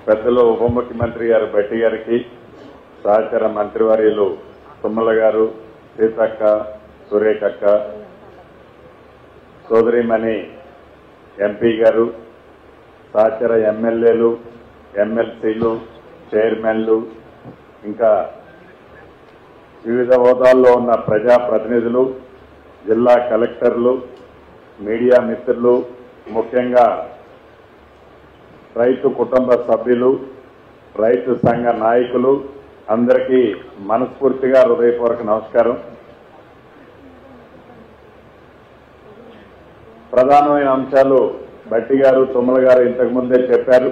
పెద్దలు ఉప ముఖ్యమంత్రి గారు బట్టి గారికి సహచర మంత్రివర్యులు తుమ్మల గారు సీతక్క సురేఖక్క సోదరిమణి ఎంపీ గారు సహచర ఎమ్మెల్యేలు ఎమ్మెల్సీలు చైర్మన్లు ఇంకా వివిధ హోదాల్లో ఉన్న ప్రజా ప్రతినిధులు జిల్లా కలెక్టర్లు మీడియా మిత్రులు ముఖ్యంగా రైతు కుటుంబ సభ్యులు రైతు సంఘ నాయకులు అందరికీ మనస్ఫూర్తిగా హృదయపూర్వక నమస్కారం ప్రధానమైన అంశాలు బట్టి గారు తుమ్మల గారు ఇంతకు ముందే చెప్పారు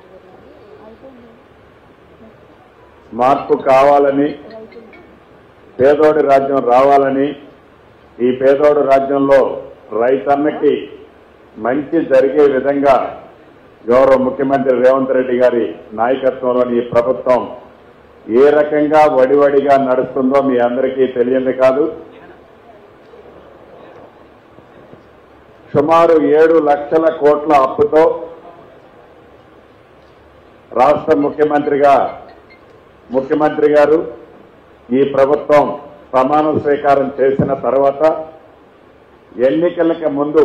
మార్పు కావాలని పేదోడి రాజ్యం రావాలని ఈ పేదోడు రాజ్యంలో రైతన్నకి మంచి జరిగే విధంగా గౌరవ ముఖ్యమంత్రి రేవంత్ రెడ్డి గారి నాయకత్వంలోని ఈ ప్రభుత్వం ఏ రకంగా వడివడిగా నడుస్తుందో మీ అందరికీ తెలియంది కాదు సుమారు ఏడు లక్షల కోట్ల అప్పుతో రాష్ట్ర ముఖ్యమంత్రిగా ముఖ్యమంత్రి గారు ఈ ప్రభుత్వం ప్రమాణ స్వీకారం చేసిన తర్వాత ఎన్నికలకి ముందు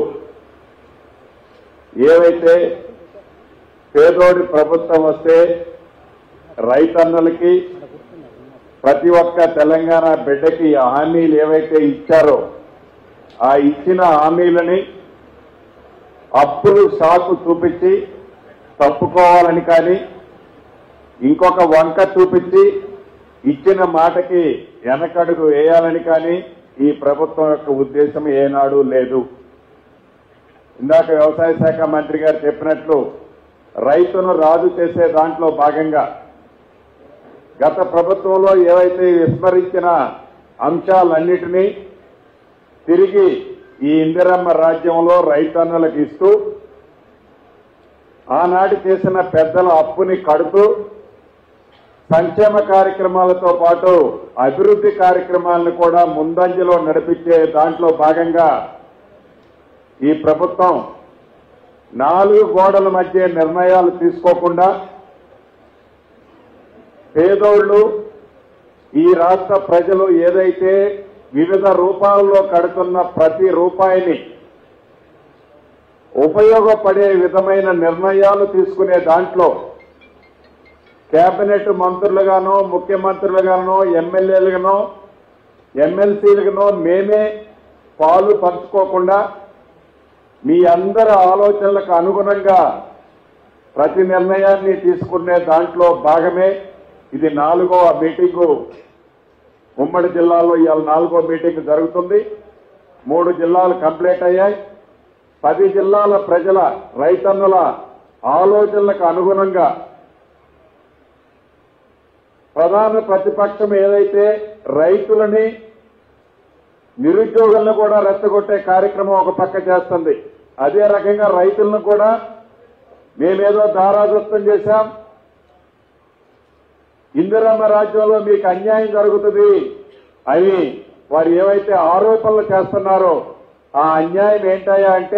ఏవైతే పేదోడి ప్రభుత్వం వస్తే రైతన్నలకి ప్రతి ఒక్క తెలంగాణ బిడ్డకి హామీలు ఏవైతే ఇచ్చారో ఆ ఇచ్చిన హామీలని అప్పులు షాకు చూపించి తప్పుకోవాలని కానీ ఇంకొక వంక చూపించి ఇచ్చిన మాటకి వెనకడుగు వేయాలని కానీ ఈ ప్రభుత్వం యొక్క ఉద్దేశం ఏనాడు లేదు ఇందాక వ్యవసాయ శాఖ మంత్రి గారు చెప్పినట్లు రైతును రాజు చేసే దాంట్లో భాగంగా గత ప్రభుత్వంలో ఏవైతే విస్మరించిన అంశాలన్నిటినీ తిరిగి ఈ ఇందిరమ్మ రాజ్యంలో రైతన్నులకు ఇస్తూ ఆనాటి చేసిన పెద్దల అప్పుని కడుతూ సంక్షేమ కార్యక్రమాలతో పాటు అభివృద్ధి కార్యక్రమాలను కూడా ముందంజలో నడిపించే దాంట్లో భాగంగా ఈ ప్రభుత్వం నాలుగు గోడల మధ్య నిర్ణయాలు తీసుకోకుండా పేదోళ్లు ఈ రాష్ట్ర ప్రజలు ఏదైతే వివిధ రూపాల్లో కడుతున్న ప్రతి రూపాయిని ఉపయోగపడే విధమైన నిర్ణయాలు తీసుకునే దాంట్లో కేబినెట్ మంత్రులుగానో ముఖ్యమంత్రులుగానో ఎమ్మెల్యేలుగానో ఎమ్మెల్సీలుగానో మేమే పాలు పంచుకోకుండా మీ అందరి ఆలోచనలకు అనుగుణంగా ప్రతి నిర్ణయాన్ని తీసుకునే దాంట్లో భాగమే ఇది నాలుగో మీటింగు ఉమ్మడి జిల్లాలో ఇవాళ నాలుగో మీటింగ్ జరుగుతుంది మూడు జిల్లాలు కంప్లీట్ అయ్యాయి పది జిల్లాల ప్రజల రైతన్నుల ఆలోచనలకు అనుగుణంగా ప్రధాన ప్రతిపక్షం ఏదైతే రైతులని నిరుద్యోగులను కూడా రెచ్చగొట్టే కార్యక్రమం ఒక పక్క చేస్తుంది అదే రకంగా రైతులను కూడా మేమేదో దారాదత్తం చేశాం ఇందిరమ్మ రాజ్యంలో మీకు అన్యాయం జరుగుతుంది అని వారు ఏవైతే ఆరోపణలు చేస్తున్నారో ఆ అన్యాయం ఏంటయ్యా అంటే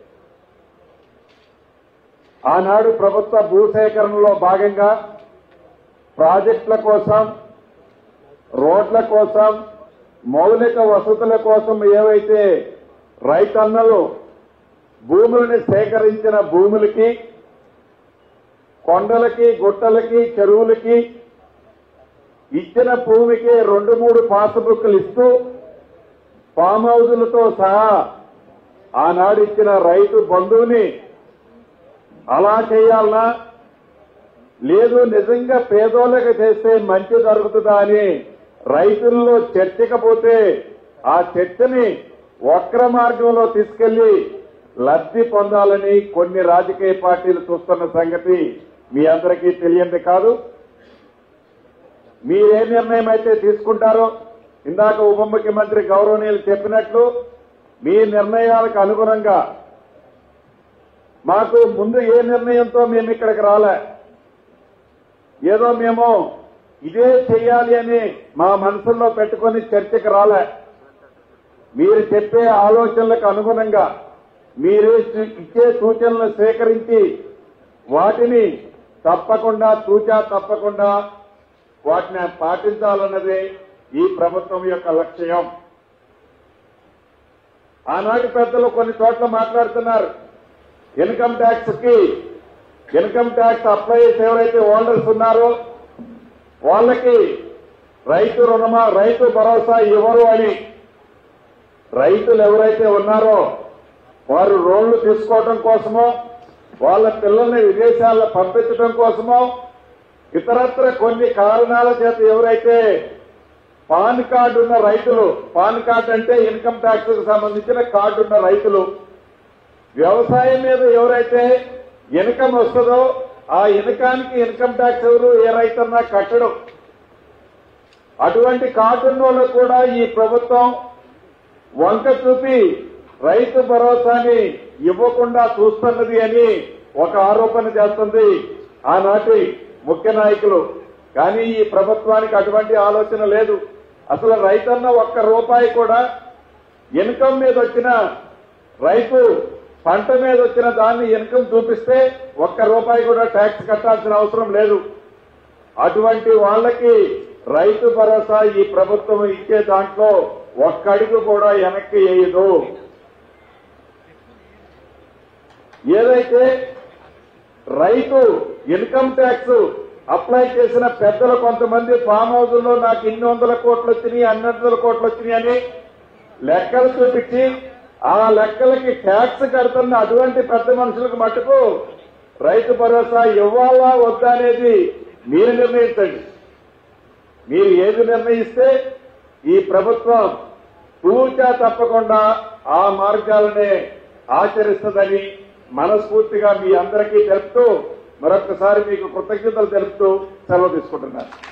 ఆనాడు ప్రభుత్వ భూసేకరణలో భాగంగా ప్రాజెక్టుల కోసం రోడ్ల కోసం మౌలిక వసతుల కోసం ఏవైతే రైతన్నలు భూములని సేకరించిన భూములకి కొండలకి గుట్టలకి చెరువులకి ఇచ్చిన భూమికి రెండు మూడు పాస్బుక్లు ఇస్తూ ఫామ్ హౌజులతో సహా ఆనాడు ఇచ్చిన రైతు బంధువుని అలా చేయాలనా లేదు నిజంగా పేదోళ్ళకి చేస్తే మంచి జరుగుతుందా అని రైతుల్లో చర్చకపోతే ఆ చర్చని వక్ర మార్గంలో తీసుకెళ్లి లబ్ధి పొందాలని కొన్ని రాజకీయ పార్టీలు చూస్తున్న సంగతి మీ అందరికీ తెలియంది కాదు మీరే నిర్ణయం అయితే తీసుకుంటారో ఇందాక ఉప ముఖ్యమంత్రి గౌరవనీయులు చెప్పినట్లు మీ నిర్ణయాలకు అనుగుణంగా మాకు ముందు ఏ నిర్ణయంతో మేము ఇక్కడికి రాలే ఏదో మేము ఇదే చెయ్యాలి అని మా మనసుల్లో పెట్టుకొని చర్చకు రాలే మీరు చెప్పే ఆలోచనలకు అనుగుణంగా మీరు ఇచ్చే సూచనలు సేకరించి వాటిని తప్పకుండా తూచా తప్పకుండా వాటిని పాటించాలన్నదే ఈ ప్రభుత్వం యొక్క లక్ష్యం ఆనాటి పెద్దలు కొన్ని చోట్ల మాట్లాడుతున్నారు ఇన్కమ్ ట్యాక్స్ కి ఇన్కమ్ ట్యాక్స్ అప్లై చేసి ఎవరైతే ఓనర్స్ ఉన్నారో వాళ్ళకి రైతు రుణమా రైతు భరోసా ఇవ్వరు అని రైతులు ఎవరైతే ఉన్నారో వారు లోన్లు తీసుకోవడం కోసమో వాళ్ళ పిల్లల్ని విదేశాల్లో పంపించడం కోసమో ఇతరత్ర కొన్ని కారణాల చేత ఎవరైతే పాన్ కార్డు ఉన్న రైతులు పాన్ కార్డు అంటే ఇన్కమ్ ట్యాక్స్ కు సంబంధించిన కార్డు ఉన్న రైతులు వ్యవసాయం మీద ఎవరైతే ఇన్కమ్ వస్తుందో ఆ ఇన్కానికి ఇన్కమ్ ట్యాక్స్ ఎవరు ఏ రైతన్నా కట్టడం అటువంటి కార్డు ఉన్న వాళ్ళకు కూడా ఈ ప్రభుత్వం వంక చూపి రైతు భరోసాని ఇవ్వకుండా చూస్తున్నది అని ఒక ఆరోపణ చేస్తుంది ఆనాటి ముఖ్య నాయకులు కానీ ఈ ప్రభుత్వానికి అటువంటి ఆలోచన లేదు అసలు రైతన్న ఒక్క రూపాయి కూడా ఇన్కమ్ మీద వచ్చిన రైతు పంట మీద వచ్చిన దాన్ని ఇన్కమ్ చూపిస్తే ఒక్క రూపాయి కూడా ట్యాక్స్ కట్టాల్సిన అవసరం లేదు అటువంటి వాళ్ళకి రైతు భరోసా ఈ ప్రభుత్వం ఇచ్చే దాంట్లో ఒక్క అడుగు కూడా వెనక్కి వేయదు ఏదైతే రైతు ఇన్కమ్ ట్యాక్స్ అప్లై చేసిన పెద్దలు కొంతమంది ఫామ్ హౌజుల్లో నాకు ఇన్ని వందల కోట్లు వచ్చినాయి అన్ని వందల కోట్లు వచ్చినాయి అని లెక్కలు చూపించి ఆ లెక్కలకి ట్యాక్స్ కడుతున్న అటువంటి పెద్ద మనుషులకు మటుకు రైతు భరోసా ఇవ్వాలా వద్దా అనేది మీరు నిర్ణయించండి మీరు ఏది నిర్ణయిస్తే ఈ ప్రభుత్వం తూచా తప్పకుండా ఆ మార్గాలనే ఆచరిస్తుందని మనస్ఫూర్తిగా మీ అందరికీ తెలుపుతూ మరొకసారి మీకు కృతజ్ఞతలు తెలుపుతూ సెలవు తీసుకుంటున్నాను